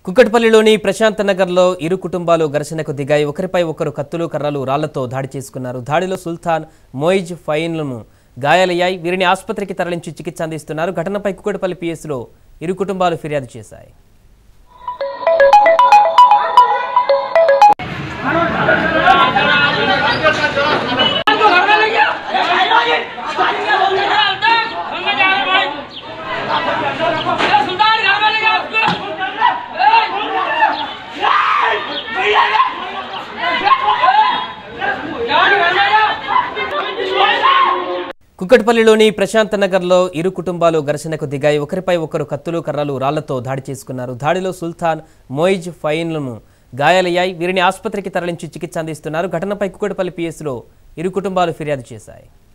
కుక్కట్పల్లిలోని ప్రశాంత్ నగర్లో ఇరు కుటుంబాలు ఘర్షణకు దిగాయి ఒకరిపై ఒకరు కత్తులు కర్రలు రాళ్లతో దాడి చేసుకున్నారు దాడిలో సుల్తాన్ మోయిజ్ ఫైన్లను గాయాలయ్యాయి వీరిని ఆసుపత్రికి తరలించి చికిత్స అందిస్తున్నారు ఘటనపై కుక్కట్పల్లి పిఎస్లో ఇరు కుటుంబాలు ఫిర్యాదు చేశాయి కుక్కట్పల్లిలోని ప్రశాంత్ నగర్లో ఇరు కుటుంబాలు ఘర్షణకు దిగాయి ఒకరిపై ఒకరు కత్తులు కర్రలు రాళ్లతో దాడి చేసుకున్నారు దాడిలో సుల్తాన్ మోయిజ్ ఫైన్లను గాయాలయ్యాయి వీరిని ఆసుపత్రికి తరలించి చికిత్స అందిస్తున్నారు ఘటనపై కుక్కట్పల్లి పిఎస్లో ఇరు కుటుంబాలు ఫిర్యాదు చేశాయి